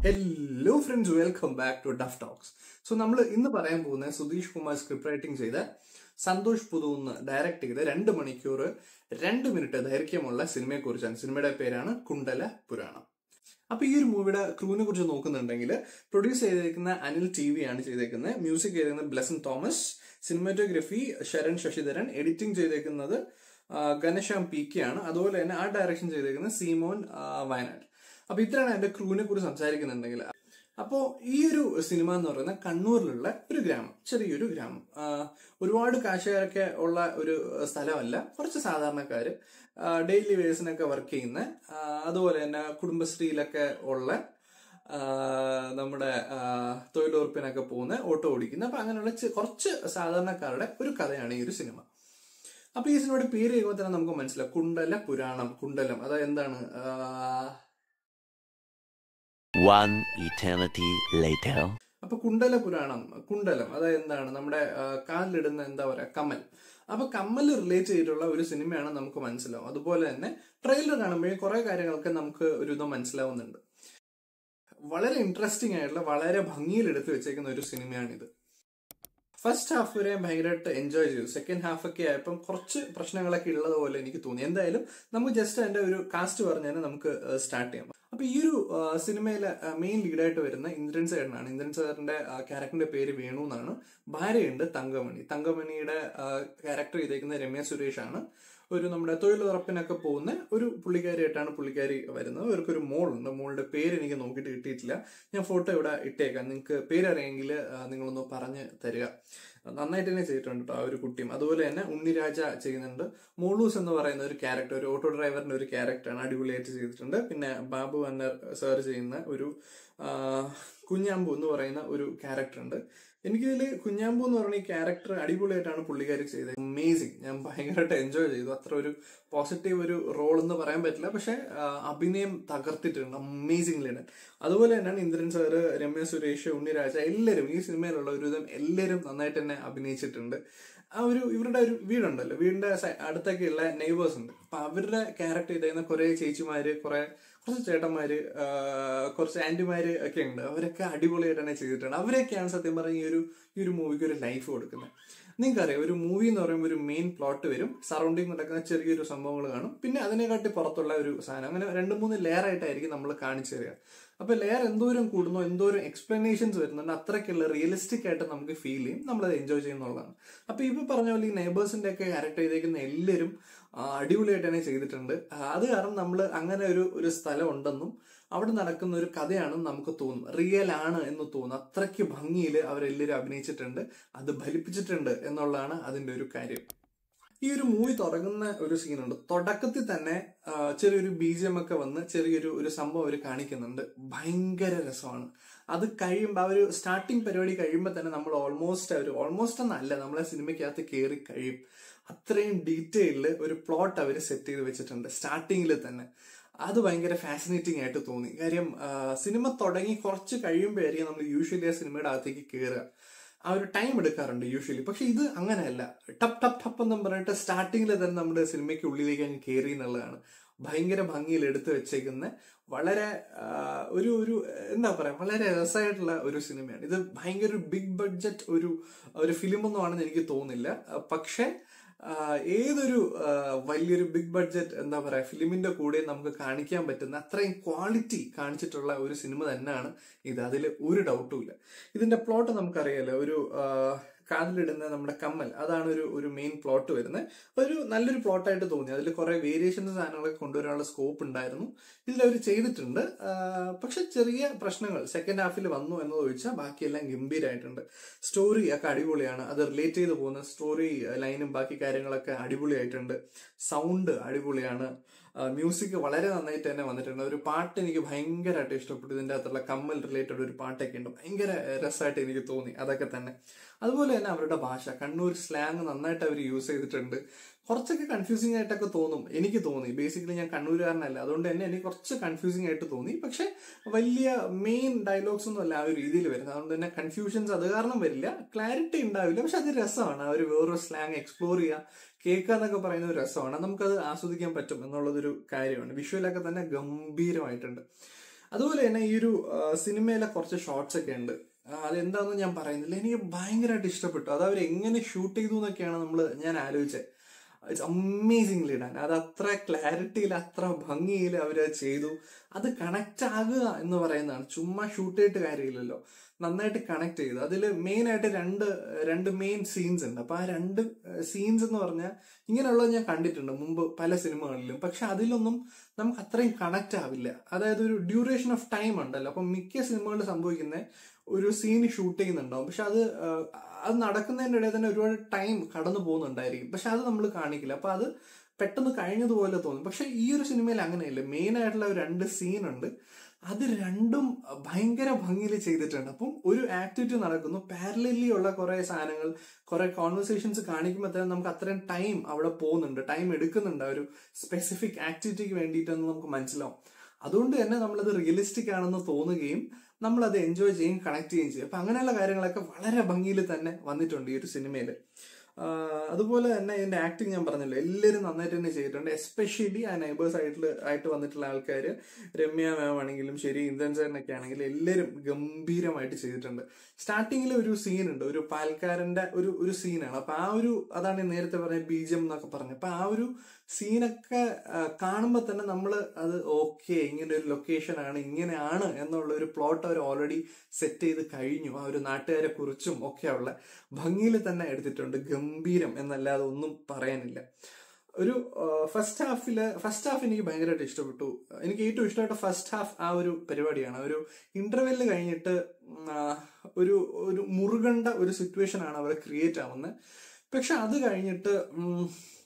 Hello friends welcome back to Deaf Talks so നമ്മൾ ഇന്ന് പറയാൻ പോകുന്ന സുധീഷ് കുമാർ സ്ക്രിപ്റ്റ് റൈറ്റിംഗ് ചെയ്ത സന്തോഷ് പുതുന്ന് ഡയറക്ട് ചെയ്ത രണ്ട് മണിക്കൂർ രണ്ട് മിനിറ്റ് ദൈർഘ്യമുള്ള സിനിമയെ കുറിച്ചാണ് സിനിമയുടെ പേരാണ് കുണ്ടല പുരാണം അപ്പൊ ഈ ഒരു മൂവിയുടെ ക്രൂവിനെ കുറിച്ച് നോക്കുന്നുണ്ടെങ്കിൽ പ്രൊഡ്യൂസ് ചെയ്തേക്കുന്ന അനിൽ ടി വി ആണ് ചെയ്തേക്കുന്നത് മ്യൂസിക് ചെയ്തേക്കുന്നത് ബ്ലസൻ തോമസ് സിനിമാറ്റോഗ്രഫി ശരൺ ശശിധരൻ എഡിറ്റിംഗ് ചെയ്തേക്കുന്നത് ആ, ഘനശ്യാം പി കെ ആണ് അതുപോലെ തന്നെ ആ ഡയറക്ഷൻ ചെയ്തേക്കുന്നത് സീമോൻ ആ, വയനാട് അപ്പൊ ഇത്രയാണ് എന്റെ ക്രൂവിനെ കുറിച്ച് സംസാരിക്കുന്നുണ്ടെങ്കിൽ അപ്പോ ഈ ഒരു സിനിമ എന്ന് പറയുന്നത് കണ്ണൂരിലുള്ള ഒരു ഗ്രാമം ചെറിയൊരു ഗ്രാമം ആ, ഒരുപാട് കാശുകാരൊക്കെ ഉള്ള ഒരു സ്ഥലമല്ല കുറച്ച് സാധാരണക്കാര് ഡെയിലി വേസിനൊക്കെ വർക്ക് ചെയ്യുന്ന ആ, അതുപോലെ തന്നെ കുടുംബശ്രീയിലൊക്കെ ഉള്ള ആ, നമ്മുടെ ആ, തൊഴിലുറപ്പിനൊക്കെ പോകുന്ന ഓട്ടോ ഓടിക്കുന്ന അപ്പൊ അങ്ങനെയുള്ള ചെ- കുറച്ച് സാധാരണക്കാരുടെ ഒരു കഥയാണ് ഈ ഒരു സിനിമ അപ്പൊ ഈ സിനിമയുടെ പേര് കേൾക്കുമ്പോൾ തന്നെ നമുക്ക് മനസ്സിലാവും കുണ്ടല പുരാണം കുണ്ടലം അതായത് എന്താണ് ആ, One eternity later. അപ്പൊ കുണ്ടല പുരാണം കുണ്ടലം അതായത് എന്താണ് നമ്മുടെ ആ, കാലിലിടുന്ന എന്താ പറയാ കമ്മൽ അപ്പൊ കമ്മൽ റിലേറ്റ് ചെയ്തിട്ടുള്ള ഒരു സിനിമയാണ് നമുക്ക് മനസ്സിലാവും അതുപോലെ തന്നെ ട്രെയിലർ കാണുമ്പോഴേ കുറെ കാര്യങ്ങളൊക്കെ നമുക്ക് ഒരു ഇത് മനസ്സിലാവുന്നുണ്ട് വളരെ ഇൻട്രസ്റ്റിംഗ് ആയിട്ടുള്ള വളരെ ഭംഗിയിൽ എടുത്തു വെച്ചേക്കുന്ന ഒരു സിനിമയാണിത് ഫസ്റ്റ് ഹാഫ് വരെ ഭയങ്കരമായിട്ട് എൻജോയ് ചെയ്തു സെക്കൻഡ് ഹാഫ് ഒക്കെ ആയപ്പം കുറച്ച് പ്രശ്നങ്ങളൊക്കെ ഉള്ളത് പോലെ എനിക്ക് തോന്നി എന്തായാലും നമുക്ക് ജസ്റ്റ് അതിന്റെ ഒരു കാസ്റ്റ് പറഞ്ഞു തന്നെ നമുക്ക് സ്റ്റാർട്ട് ചെയ്യാം അപ്പൊ ഈ ഒരു ആ, സിനിമയിലെ മെയിൻ ലീഡായിട്ട് വരുന്ന ഇന്ദ്രൻ സാറിനാണ് ഇന്ദ്രൻ സാറിന്റെ ക്യാരക്ടറിന്റെ പേര് വേണു എന്നാണ് ഭാര്യയുണ്ട് തങ്കമണി തങ്കമണിയുടെ ക്യാരക്ടർ ചെയ്തേക്കുന്ന രമ്യ സുരേഷ് ആണ് ഒരു നമ്മുടെ തൊഴിലുറപ്പിനൊക്കെ പോകുന്ന ഒരു പുള്ളിക്കാരിയായിട്ടാണ് പുള്ളിക്കാരി വരുന്നത് അവർക്കൊരു മോളുണ്ട് മോളുടെ പേര് എനിക്ക് നോക്കിയിട്ട് കിട്ടിയിട്ടില്ല ഞാൻ ഫോട്ടോ ഇവിടെ ഇട്ടേക്കാം നിങ്ങൾക്ക് പേരറിയെങ്കിൽ നിങ്ങളൊന്ന് പറഞ്ഞ് തരിക നന്നായിട്ട് തന്നെ ചെയ്തിട്ടുണ്ട് കേട്ടോ ആ ഒരു കുട്ടിയും അതുപോലെ തന്നെ ഉണ്ണിരാജ ചെയ്യുന്നുണ്ട് മോളൂസ് എന്ന് പറയുന്ന ഒരു ക്യാരക്ടർ ഒരു ഓട്ടോ ഡ്രൈവറിന്റെ ഒരു ക്യാരക്ടറാണ് അടിപൊളിയായിട്ട് ചെയ്തിട്ടുണ്ട് പിന്നെ ബാബു അന്നർ സാർ ചെയ്യുന്ന ഒരു ആ, കുഞ്ഞാമ്പു എന്ന് പറയുന്ന ഒരു ക്യാരക്ടർ ഉണ്ട് എനിക്കിതിൽ കുഞ്ഞാമ്പു എന്ന് പറയുന്ന ഈ ക്യാരക്ടർ അടിപൊളിയായിട്ടാണ് പുള്ളിക്കാരി ചെയ്തത് അമേസിങ് ഞാൻ ഭയങ്കരമായിട്ട് എൻജോയ് ചെയ്തു അത്ര ഒരു പോസിറ്റീവ് ഒരു റോൾ എന്ന് പറയാൻ പറ്റില്ല പക്ഷെ ആ, അഭിനയം തകർത്തിട്ടുണ്ട് അമേസിംഗ് ആണ് അതുപോലെ തന്നെയാണ് ഇന്ദ്രൻ സാറ് രമ്യ സുരേഷ് ഉണ്ണിരാജ എല്ലാവരും ഈ സിനിമയിലുള്ള ഒരുവിധം എല്ലാവരും നന്നായിട്ട് തന്നെ അഭിനയിച്ചിട്ടുണ്ട് ആ ഒരു ഇവരുടെ ഒരു വീടുണ്ടല്ലോ വീടിന്റെ സൈ- അടുത്തൊക്കെയുള്ള നെയ്ബേഴ്സ് ഉണ്ട് അപ്പൊ അവരുടെ ക്യാരക്ടർ ചെയ്തിരുന്ന കുറെ ചേച്ചിമാര് കുറെ കുറച്ച് ചേട്ടന്മാര് ആ, കുറച്ച് ആന്റിമാര് ഒക്കെ ഉണ്ട് അവരൊക്കെ അടിപൊളിയായിട്ട് തന്നെ ചെയ്തിട്ടുണ്ട് അവരൊക്കെയാണ് സത്യം പറഞ്ഞ ഈ ഒരു ഈ ഒരു മൂവിക്ക് ഒരു ലൈഫ് കൊടുക്കുന്നത് നിങ്ങൾക്കറിയാം ഒരു മൂവി എന്ന് പറയുമ്പോൾ ഒരു മെയിൻ പ്ലോട്ട് വരും സറൗണ്ടിങ് നടക്കുന്ന ചെറിയൊരു സംഭവങ്ങൾ കാണും പിന്നെ അതിനെക്കാട്ടി പുറത്തുള്ള ഒരു സാധനം അങ്ങനെ രണ്ട് മൂന്ന് ലെയർ ആയിട്ടായിരിക്കും നമ്മൾ കാണിച്ചു തരിക അപ്പൊ ലെയർ എന്തോരം കൂടുന്നോ എന്തോരം എക്സ്പ്ലനേഷൻസ് വരുന്നുണ്ട് അത്രയ്ക്കുള്ള റിയലിസ്റ്റിക് ആയിട്ട് നമുക്ക് ഫീൽ ചെയ്യും നമ്മളത് എൻജോയ് ചെയ്യുന്നുള്ളതാണ് അപ്പൊ ഇപ്പൊ പറഞ്ഞ പോലെ ഈ നെയ്ബേഴ്സിന്റെ ഒക്കെ ക്യാരക്ടർ ചെയ്തേക്കുന്ന എല്ലാവരും ആ, അടിപൊളിയായിട്ട് തന്നെ ചെയ്തിട്ടുണ്ട് ആ, അത് കാരണം നമ്മൾ അങ്ങനെ ഒരു ഒരു സ്ഥലം ഉണ്ടെന്നും അവിടെ നടക്കുന്ന ഒരു കഥയാണെന്ന് നമുക്ക് തോന്നും റിയൽ ആണ് എന്ന് തോന്നും അത്രയ്ക്ക് ഭംഗിയിൽ അവരെല്ലാവരും അഭിനയിച്ചിട്ടുണ്ട് അത് ഫലിപ്പിച്ചിട്ടുണ്ട് എന്നുള്ളതാണ് അതിന്റെ ഒരു കാര്യം ഈ ഒരു മൂവി തുടങ്ങുന്ന ഒരു സീനുണ്ട് തുടക്കത്തിൽ തന്നെ ആ, ചെറിയൊരു ബീജം ഒക്കെ വന്ന് ചെറിയൊരു ഒരു സംഭവം അവർ കാണിക്കുന്നുണ്ട് ഭയങ്കര രസമാണ് അത് കഴിയുമ്പോൾ ആ ഒരു സ്റ്റാർട്ടിങ് പരിപാടി കഴിയുമ്പോൾ തന്നെ നമ്മൾ ഓൾമോസ്റ്റ് ഒരു ഓൾമോസ്റ്റ് എന്നല്ല നമ്മളെ സിനിമയ്ക്കകത്ത് കയറി കഴിയും അത്രയും ഡീറ്റെയിലിൽ ഒരു പ്ലോട്ട് അവർ സെറ്റ് ചെയ്ത് വെച്ചിട്ടുണ്ട് സ്റ്റാർട്ടിങ്ങിൽ തന്നെ അത് ഭയങ്കര ഫാസിനേറ്റിംഗ് ആയിട്ട് തോന്നി കാര്യം ആ, സിനിമ തുടങ്ങി കുറച്ച് കഴിയുമ്പോഴായിരിക്കും നമ്മൾ യൂഷ്വലി ആ സിനിമയുടെ അകത്തേക്ക് കയറുക ആ ഒരു ടൈം എടുക്കാറുണ്ട് യൂഷ്വലി പക്ഷെ ഇത് അങ്ങനെയല്ല ടപ്പ് ടപ്പ് ടപ്പ് എന്നും പറഞ്ഞിട്ട് സ്റ്റാർട്ടിങ്ങിൽ തന്നെ നമ്മുടെ സിനിമയ്ക്ക് ഉള്ളിലേക്ക് അങ്ങ് കയറി എന്നുള്ളതാണ് ഭയങ്കര ഭംഗിയിൽ എടുത്തു വെച്ചേക്കുന്ന വളരെ ആ, ഒരു ഒരു എന്താ പറയാ വളരെ രസമായിട്ടുള്ള ഒരു സിനിമയാണ് ഇത് ഭയങ്കര ഒരു ബിഗ് ബഡ്ജറ്റ് ഒരു ഒരു ഫിലിം ഒന്നും ആണെന്ന് എനിക്ക് തോന്നുന്നില്ല ആ, പക്ഷെ ആ, ഏതൊരു ആ, വലിയൊരു ബിഗ് ബഡ്ജറ്റ് എന്താ പറയാ ഫിലിമിന്റെ കൂടെ നമുക്ക് കാണിക്കാൻ പറ്റുന്ന അത്രയും ക്വാളിറ്റി കാണിച്ചിട്ടുള്ള ഒരു സിനിമ തന്നെയാണ് ഇത് അതിൽ ഒരു ഡൗട്ടും ഇല്ല ഇതിന്റെ പ്ലോട്ട് നമുക്കറിയാലോ ഒരു ആ, കാതിലിടുന്ന നമ്മുടെ കമ്മൽ അതാണ് ഒരു ഒരു മെയിൻ പ്ലോട്ട് വരുന്നത് ഒരു നല്ലൊരു പ്ലോട്ടായിട്ട് തോന്നി അതിൽ കുറെ വേരിയേഷൻസ് സാധനങ്ങളൊക്കെ കൊണ്ടുവരാനുള്ള സ്കോപ്പ് ഉണ്ടായിരുന്നു ഇതിൽ അവർ ചെയ്തിട്ടുണ്ട് ആ, പക്ഷെ ചെറിയ പ്രശ്നങ്ങൾ സെക്കൻഡ് ഹാഫിൽ വന്നു എന്ന് ചോദിച്ചാൽ ബാക്കിയെല്ലാം ഗംഭീരമായിട്ടുണ്ട് സ്റ്റോറി ഒക്കെ അടിപൊളിയാണ് അത് റിലേറ്റ് ചെയ്ത് പോകുന്ന സ്റ്റോറി ലൈനും ബാക്കി കാര്യങ്ങളൊക്കെ അടിപൊളിയായിട്ടുണ്ട് സൗണ്ട് അടിപൊളിയാണ് മ്യൂസിക് വളരെ നന്നായിട്ട് തന്നെ വന്നിട്ടുണ്ട് ഒരു പാട്ട് എനിക്ക് ഭയങ്കരമായിട്ട് ഇഷ്ടപ്പെട്ടു ഇതിന്റെ അകത്തുള്ള കമ്മൽ റിലേറ്റഡ് ഒരു പാട്ടൊക്കെ ഉണ്ട് ഭയങ്കര രസമായിട്ട് എനിക്ക് തോന്നി അതൊക്കെ തന്നെ അതുപോലെ തന്നെ അവരുടെ ഭാഷ കണ്ണൂർ സ്ലാങ് നന്നായിട്ട് അവർ യൂസ് ചെയ്തിട്ടുണ്ട് കുറച്ചൊക്കെ കൺഫ്യൂസിംഗ് ആയിട്ടൊക്കെ തോന്നും എനിക്ക് തോന്നി ബേസിക്കലി ഞാൻ കണ്ണൂരുകാരനല്ല അതുകൊണ്ട് തന്നെ എനിക്ക് കുറച്ച് കൺഫ്യൂസിംഗ് ആയിട്ട് തോന്നി പക്ഷെ വലിയ മെയിൻ ഡയലോഗ്സ് ഒന്നും അല്ല ആ ഒരു രീതിയിൽ വരുന്നത് അതുകൊണ്ട് തന്നെ കൺഫ്യൂഷൻസ് അത് കാരണം വരില്ല ക്ലാരിറ്റി ഉണ്ടാവില്ല പക്ഷെ അത് രസമാണ് ആ ഒരു വേറൊരു സ്ലാങ് എക്സ്പ്ലോർ ചെയ്യുക കേൾക്കുക എന്നൊക്കെ പറയുന്ന ഒരു രസമാണ് നമുക്കത് ആസ്വദിക്കാൻ പറ്റും എന്നുള്ളതൊരു കാര്യമാണ് വിഷ്വലൊക്കെ തന്നെ ഗംഭീരമായിട്ടുണ്ട് അതുപോലെ തന്നെ ഈ ഒരു ആ, സിനിമയിലെ കുറച്ച് ഷോർട്സ് ഒക്കെ ഉണ്ട് ആ, അതെന്താണെന്ന് ഞാൻ പറയുന്നില്ല എനിക്ക് ഭയങ്കരമായിട്ട് ഇഷ്ടപ്പെട്ടു അത് അവർ എങ്ങനെ ഷൂട്ട് ചെയ്തു എന്നൊക്കെയാണ് നമ്മൾ ഞാൻ ആലോചിച്ചത് ഇറ്റ്സ് അമേസിംഗ്ലി ഡാൻ അത് അത്ര ക്ലാരിറ്റിയിൽ അത്ര ഭംഗിയിൽ അവർ ചെയ്തു അത് കണക്ട് ആകുക എന്ന് പറയുന്നതാണ് ചുമ്മാ ഷൂട്ട് ചെയ്തിട്ട് കാര്യമില്ലല്ലോ നന്നായിട്ട് കണക്ട് ചെയ്തു അതിൽ മെയിൻ ആയിട്ട് രണ്ട് രണ്ട് മെയിൻ സീൻസ് ഉണ്ട് അപ്പൊ ആ രണ്ട് സീൻസ് എന്ന് പറഞ്ഞാൽ ഇങ്ങനെയുള്ളത് ഞാൻ കണ്ടിട്ടുണ്ട് മുമ്പ് പല സിനിമകളിലും പക്ഷെ അതിലൊന്നും നമുക്ക് അത്രയും കണക്ട് ആവില്ല അതായത് ഒരു ഡ്യൂറേഷൻ ഓഫ് ടൈം ഉണ്ടല്ലോ അപ്പൊ മിക്ക സിനിമകളിൽ സംഭവിക്കുന്ന ഒരു സീൻ ഷൂട്ട് ചെയ്യുന്നുണ്ടാവും പക്ഷെ അത് ആ, അത് നടക്കുന്നതിന്റെ ഇടയിൽ തന്നെ ഒരുപാട് ടൈം കടന്നു പോകുന്നുണ്ടായിരിക്കും പക്ഷെ അത് നമ്മൾ കാണിക്കില്ല അപ്പൊ അത് പെട്ടെന്ന് കഴിഞ്ഞതുപോലെ തോന്നും പക്ഷെ ഈ ഒരു സിനിമയിൽ അങ്ങനെയല്ല മെയിൻ ആയിട്ടുള്ള ഒരു രണ്ട് സീൻ ഉണ്ട് അത് രണ്ടും ഭയങ്കര ഭംഗിയിൽ ചെയ്തിട്ടുണ്ട് അപ്പം ഒരു ആക്ടിവിറ്റി നടക്കുന്നു പാരലലി ഉള്ള കുറെ സാധനങ്ങൾ കുറെ കോൺവെർസേഷൻസ് കാണിക്കുമ്പോൾ തന്നെ നമുക്ക് അത്രയും ടൈം അവിടെ പോകുന്നുണ്ട് ടൈം എടുക്കുന്നുണ്ട് ആ ഒരു സ്പെസിഫിക് ആക്ടിവിറ്റിക്ക് വേണ്ടിയിട്ടെന്ന് നമുക്ക് മനസ്സിലാവും അതുകൊണ്ട് തന്നെ നമ്മളത് റിയലിസ്റ്റിക് ആണെന്ന് തോന്നുകയും നമ്മൾ അത് എൻജോയ് ചെയ്യും കണക്ട് ചെയ്യുകയും ചെയ്യും അപ്പൊ അങ്ങനെയുള്ള കാര്യങ്ങളൊക്കെ വളരെ ഭംഗിയിൽ തന്നെ വന്നിട്ടുണ്ട് ഈ ഒരു സിനിമയിൽ അതുപോലെ തന്നെ ഇതിന്റെ ആക്ടിങ് ഞാൻ പറഞ്ഞല്ലോ എല്ലാവരും നന്നായിട്ട് തന്നെ ചെയ്തിട്ടുണ്ട് എസ്പെഷ്യലി ആ നൈബേഴ്സ് ആയിട്ട് ആയിട്ട് വന്നിട്ടുള്ള ആൾക്കാർ രമ്യ മാം ആണെങ്കിലും ശരി ഇന്ദ്രൻ സാറിനൊക്കെ ആണെങ്കിലും എല്ലാവരും ഗംഭീരമായിട്ട് ചെയ്തിട്ടുണ്ട് സ്റ്റാർട്ടിങ്ങിൽ ഒരു സീൻ ഉണ്ട് ഒരു പാൽക്കാരന്റെ ഒരു ഒരു സീനാണ് അപ്പൊ ആ ഒരു അതാണ് ഞാൻ നേരത്തെ പറഞ്ഞ ബീജം എന്നൊക്കെ പറഞ്ഞു അപ്പൊ ആ ഒരു സീനൊക്കെ കാണുമ്പോൾ തന്നെ നമ്മൾ അത് ഓക്കെ ഇങ്ങനെ ഒരു ലൊക്കേഷൻ ആണ് ഇങ്ങനെയാണ് എന്നുള്ള ഒരു പ്ലോട്ട് അവർ ഓൾറെഡി സെറ്റ് ചെയ്ത് കഴിഞ്ഞു ആ ഒരു നാട്ടുകാരെ കുറിച്ചും ഒക്കെയുള്ള ഭംഗിയിൽ തന്നെ എടുത്തിട്ടുണ്ട് ഗംഭീരം എന്നല്ലാതെ ഒന്നും പറയാനില്ല ഒരു ഫസ്റ്റ് ഹാഫില് ഫസ്റ്റ് ഹാഫ് എനിക്ക് ഭയങ്കരമായിട്ട് ഇഷ്ടപ്പെട്ടു എനിക്ക് ഏറ്റവും ഇഷ്ടപ്പെട്ട ഫസ്റ്റ് ഹാഫ് ആ ഒരു പരിപാടിയാണ് ഒരു ഇന്റർവെല്ല് കഴിഞ്ഞിട്ട് ഉം, ആ, ഒരു ഒരു മുറുകണ്ട ഒരു സിറ്റുവേഷൻ ആണ് അവിടെ ക്രിയേറ്റ് ആവുന്നത് പക്ഷെ അത് കഴിഞ്ഞിട്ട് ഉം,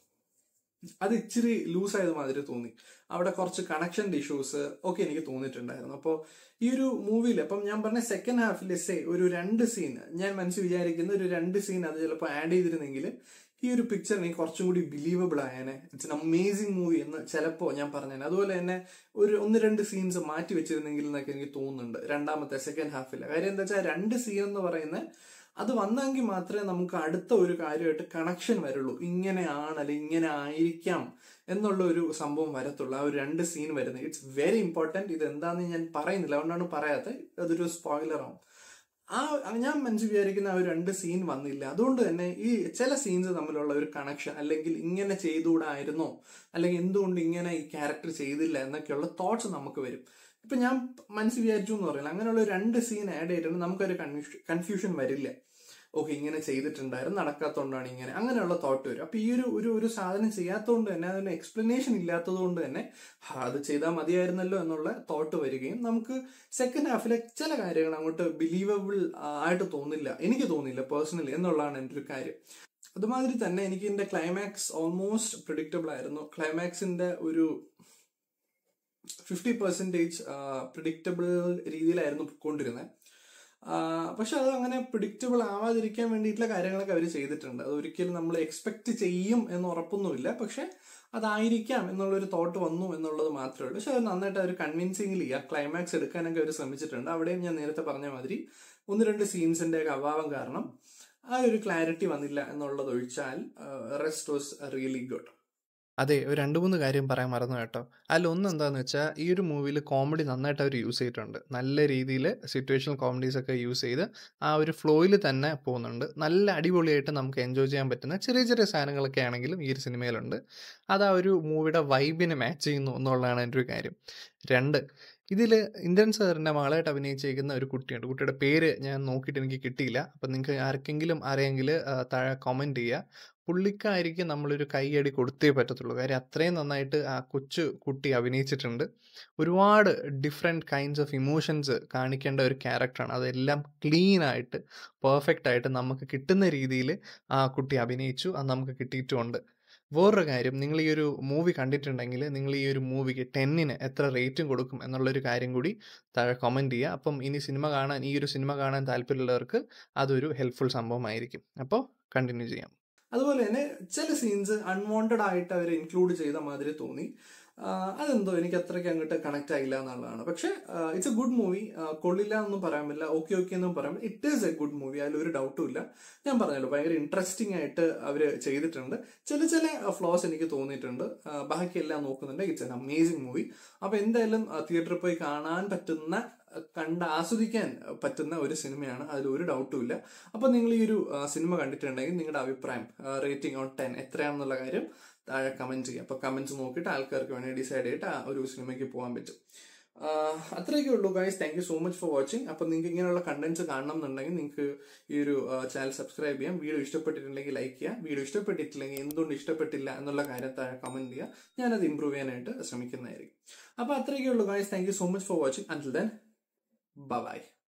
അത് ഇച്ചിരി ലൂസ് ആയത് മാതിരി തോന്നി അവിടെ കുറച്ച് കണക്ഷൻ്റെ ഇഷ്യൂസ് ഒക്കെ എനിക്ക് തോന്നിയിട്ടുണ്ടായിരുന്നു അപ്പോൾ ഈ ഒരു മൂവിയിൽ അപ്പം ഞാൻ പറഞ്ഞ സെക്കൻഡ് ഹാഫിൽ സേ ഒരു രണ്ട് സീൻ ഞാൻ മനസ്സിൽ വിചാരിക്കുന്ന ഒരു രണ്ട് സീൻ അത് ചിലപ്പോൾ ആഡ് ചെയ്തിരുന്നെങ്കിൽ ഈ ഒരു പിക്ചർ എനിക്ക് കുറച്ചും കൂടി ബിലീവബിൾ ആയേനെ ഇറ്റ്സ് എൻ അമേസിംഗ് മൂവി എന്ന് ചിലപ്പോൾ ഞാൻ പറഞ്ഞേനെ അതുപോലെ തന്നെ ഒരു ഒന്ന് രണ്ട് സീൻസ് മാറ്റി വെച്ചിരുന്നെങ്കിൽ എന്നൊക്കെ എനിക്ക് തോന്നുന്നുണ്ട് രണ്ടാമത്തെ സെക്കൻഡ് ഹാഫിൽ കാര്യം എന്താ വെച്ചാൽ രണ്ട് സീൻ എന്ന് പറയുന്നത് അത് വന്നെങ്കിൽ മാത്രമേ നമുക്ക് അടുത്ത ഒരു കാര്യമായിട്ട് കണക്ഷൻ വരുള്ളൂ ഇങ്ങനെയാണ് അല്ലെങ്കിൽ ഇങ്ങനെ ആയിരിക്കാം എന്നുള്ള ഒരു സംഭവം വരത്തുള്ളൂ ആ ഒരു രണ്ട് സീൻ വരുന്നത് ഇറ്റ്സ് വെരി ഇമ്പോർട്ടൻറ്റ് ഇത് എന്താണെന്ന് ഞാൻ പറയുന്നില്ല അതുകൊണ്ടാണ് പറയാത്തത് അതൊരു സ്പോയിലർ ആവും ആ ഞാൻ മനസ്സിൽ വിചാരിക്കുന്ന ആ ഒരു രണ്ട് സീൻ വന്നില്ല അതുകൊണ്ട് തന്നെ ഈ ചില സീൻസ് തമ്മിലുള്ള ഒരു കണക്ഷൻ അല്ലെങ്കിൽ ഇങ്ങനെ ചെയ്തുകൂടായിരുന്നോ അല്ലെങ്കിൽ എന്തുകൊണ്ട് ഇങ്ങനെ ഈ ക്യാരക്ടർ ചെയ്തില്ല എന്നൊക്കെയുള്ള തോട്ട്സ് നമുക്ക് വരും ഇപ്പൊ ഞാൻ മനസ്സിൽ വിചാരിച്ചു എന്ന് പറയില്ല അങ്ങനെയുള്ള രണ്ട് സീൻ ആഡ് ചെയ്തിട്ടുണ്ട് നമുക്കൊരു കൺഫ്യൂഷൻ വരില്ല ഓക്കെ ഇങ്ങനെ ചെയ്തിട്ടുണ്ടായിരുന്നു നടക്കാത്തതുകൊണ്ടാണ് ഇങ്ങനെ അങ്ങനെയുള്ള തോട്ട് വരും അപ്പൊ ഈ ഒരു ഒരു ഒരു സാധനം ചെയ്യാത്തതുകൊണ്ട് തന്നെ അതിന് എക്സ്പ്ലനേഷൻ ഇല്ലാത്തത് കൊണ്ട് തന്നെ ഹാ, അത് ചെയ്താൽ മതിയായിരുന്നല്ലോ എന്നുള്ള തോട്ട് വരികയും നമുക്ക് സെക്കൻഡ് ഹാഫിലെ ചില കാര്യങ്ങൾ അങ്ങോട്ട് ബിലീവബിൾ ആയിട്ട് തോന്നില്ല എനിക്ക് തോന്നില്ല പേഴ്സണലി എന്നുള്ളതാണ് എൻ്റെ ഒരു കാര്യം അതുമാതിരി തന്നെ എനിക്ക് ഇതിന്റെ ക്ലൈമാക്സ് ഓൾമോസ്റ്റ് പ്രിഡിക്റ്റബിൾ ആയിരുന്നു ക്ലൈമാക്സിന്റെ ഒരു ഫിഫ്റ്റി പെർസെൻറ്റേജ് പ്രിഡിക്റ്റബിൾ രീതിയിലായിരുന്നു പോയിക്കൊണ്ടിരുന്നത് പക്ഷെ അത് അങ്ങനെ പ്രിഡിക്റ്റബിൾ ആവാതിരിക്കാൻ വേണ്ടിയിട്ടുള്ള കാര്യങ്ങളൊക്കെ അവർ ചെയ്തിട്ടുണ്ട് അത് ഒരിക്കലും നമ്മൾ എക്സ്പെക്ട് ചെയ്യും എന്ന് ഉറപ്പൊന്നുമില്ല പക്ഷെ അതായിരിക്കാം എന്നുള്ളൊരു തോട്ട് വന്നു എന്നുള്ളത് മാത്രമേ ഉള്ളൂ പക്ഷെ അത് നന്നായിട്ട് അവർ കൺവിൻസിംഗ്ലി ആ ക്ലൈമാക്സ് എടുക്കാനൊക്കെ അവർ ശ്രമിച്ചിട്ടുണ്ട് അവിടെയും ഞാൻ നേരത്തെ പറഞ്ഞ മാതിരി ഒന്ന് രണ്ട് സീൻസിന്റെ ഒക്കെ അഭാവം കാരണം ആ ഒരു ക്ലാരിറ്റി വന്നില്ല എന്നുള്ളത് ഒഴിച്ചാൽ റെസ്റ്റ് വാസ് റിയലി ഗുഡ് അതെ ഒരു രണ്ട് മൂന്ന് കാര്യം പറയാൻ മറന്നു കേട്ടോ അതിൽ ഒന്ന് എന്താന്ന് വെച്ചാൽ ഈ ഒരു മൂവിയിൽ കോമഡി നന്നായിട്ട് അവർ യൂസ് ചെയ്തിട്ടുണ്ട് നല്ല രീതിയിൽ സിറ്റുവേഷണൽ കോമഡീസ് ഒക്കെ യൂസ് ചെയ്ത് ആ ഒരു ഫ്ലോയിൽ തന്നെ പോകുന്നുണ്ട് നല്ല അടിപൊളിയായിട്ട് നമുക്ക് എൻജോയ് ചെയ്യാൻ പറ്റുന്ന ചെറിയ ചെറിയ സാധനങ്ങളൊക്കെ ആണെങ്കിലും ഈ ഒരു സിനിമയിലുണ്ട് അത് ആ ഒരു മൂവിയുടെ വൈബിന് മാച്ച് ചെയ്യുന്നു എന്നുള്ളതാണ് എൻ്റെ ഒരു കാര്യം രണ്ട് ഇതിൽ ഇന്ത്യൻ സാറിൻ്റെ മകളായിട്ട് അഭിനയിച്ചിരിക്കുന്ന ഒരു കുട്ടിയുണ്ട് കുട്ടിയുടെ പേര് ഞാൻ നോക്കിയിട്ട് എനിക്ക് കിട്ടിയില്ല അപ്പം നിങ്ങൾക്ക് ആർക്കെങ്കിലും അറിയെങ്കിൽ താഴെ കമൻറ്റ് ചെയ്യുക പുള്ളിക്കായിരിക്കും നമ്മളൊരു കൈയടി കൊടുത്തേ പറ്റത്തുള്ളൂ കാര്യം അത്രയും നന്നായിട്ട് ആ കൊച്ചു കുട്ടി അഭിനയിച്ചിട്ടുണ്ട് ഒരുപാട് ഡിഫറെൻറ്റ് കൈൻഡ്സ് ഓഫ് ഇമോഷൻസ് കാണിക്കേണ്ട ഒരു ക്യാരക്ടറാണ് അതെല്ലാം ക്ലീൻ ആയിട്ട് പെർഫെക്റ്റ് ആയിട്ട് നമുക്ക് കിട്ടുന്ന രീതിയിൽ ആ കുട്ടി അഭിനയിച്ചു അത് നമുക്ക് കിട്ടിയിട്ടുമുണ്ട് വേറൊരു കാര്യം നിങ്ങൾ ഈ ഒരു മൂവി കണ്ടിട്ടുണ്ടെങ്കിൽ നിങ്ങൾ ഈ ഒരു മൂവിക്ക് ടെന്നിന് എത്ര റേറ്റും കൊടുക്കും എന്നുള്ളൊരു കാര്യം കൂടി താഴെ കമൻറ്റ് ചെയ്യുക അപ്പം ഇനി സിനിമ കാണാൻ ഈ ഒരു സിനിമ കാണാൻ താല്പര്യമുള്ളവർക്ക് അതൊരു ഹെൽപ്ഫുൾ സംഭവമായിരിക്കും അപ്പോൾ കണ്ടിന്യൂ ചെയ്യാം അതുപോലെ തന്നെ ചില സീൻസ് അൺവാണ്ടഡ് ആയിട്ട് അവർ ഇൻക്ലൂഡ് ചെയ്ത മാതിരി തോന്നി അതെന്തോ എനിക്ക് അത്രയ്ക്ക് അങ്ങോട്ട് കണക്ട് ആയില്ല എന്നുള്ളതാണ് പക്ഷെ ഇറ്റ്സ് എ ഗുഡ് മൂവി കൊള്ളില്ല എന്നൊന്നും പറയാൻ പറ്റില്ല ഓക്കെ ഓക്കെ എന്നും പറയാൻ പറ്റില്ല it is a good movie അതിൽ ഒരു ഡൗട്ടും ഇല്ല ഞാൻ പറഞ്ഞല്ലോ ഭയങ്കര ഇൻട്രസ്റ്റിംഗ് ആയിട്ട് അവർ ചെയ്തിട്ടുണ്ട് ചില ചില ഫ്ലോസ് എനിക്ക് തോന്നിയിട്ടുണ്ട് ആ, ബാക്കിയെല്ലാം നോക്കുന്നുണ്ട് ഇറ്റ്സ് എൻ അമേസിംഗ് മൂവി അപ്പൊ എന്തായാലും തിയേറ്ററിൽ പോയി കാണാൻ പറ്റുന്ന കണ്ട് ആസ്വദിക്കാൻ പറ്റുന്ന ഒരു സിനിമയാണ് അതിൽ ഒരു ഡൗട്ടും ഇല്ല അപ്പൊ നിങ്ങൾ ഈ ഒരു ആ, സിനിമ കണ്ടിട്ടുണ്ടെങ്കിൽ നിങ്ങളുടെ അഭിപ്രായം റേറ്റിംഗ് ഓൺ ടെൻ എത്രയാണെന്നുള്ള കാര്യം താഴെ കമന്റ് ചെയ്യുക അപ്പൊ കമന്റ്സ് നോക്കിയിട്ട് ആൾക്കാർക്ക് വേണമെങ്കിൽ ഡിസൈഡ് ചെയ്തിട്ട് ആ ഒരു സിനിമയ്ക്ക് പോകാൻ പറ്റും ആഹ് അത്രയൊക്കെ ഉള്ളൂ guys thank you so much for watching അപ്പൊ നിങ്ങൾക്ക് ഇങ്ങനെയുള്ള കണ്ടന്റ്സ് കാണണം എന്നുണ്ടെങ്കിൽ നിങ്ങൾക്ക് ഈ ഒരു ചാനൽ സബ്സ്ക്രൈബ് ചെയ്യാം വീഡിയോ ഇഷ്ടപ്പെട്ടിട്ടുണ്ടെങ്കിൽ ലൈക്ക് ചെയ്യാം വീഡിയോ ഇഷ്ടപ്പെട്ടിട്ടില്ലെങ്കിൽ എന്തുകൊണ്ട് ഇഷ്ടപ്പെട്ടില്ല എന്നുള്ള കാര്യം താഴെ കമന്റ് ചെയ്യുക ഞാനത് ഇമ്പ്രൂവ് ചെയ്യാനായിട്ട് ശ്രമിക്കുന്നതായിരിക്കും അപ്പൊ അത്രയൊക്കെ ഉള്ളൂ guys thank you so much for watching until then by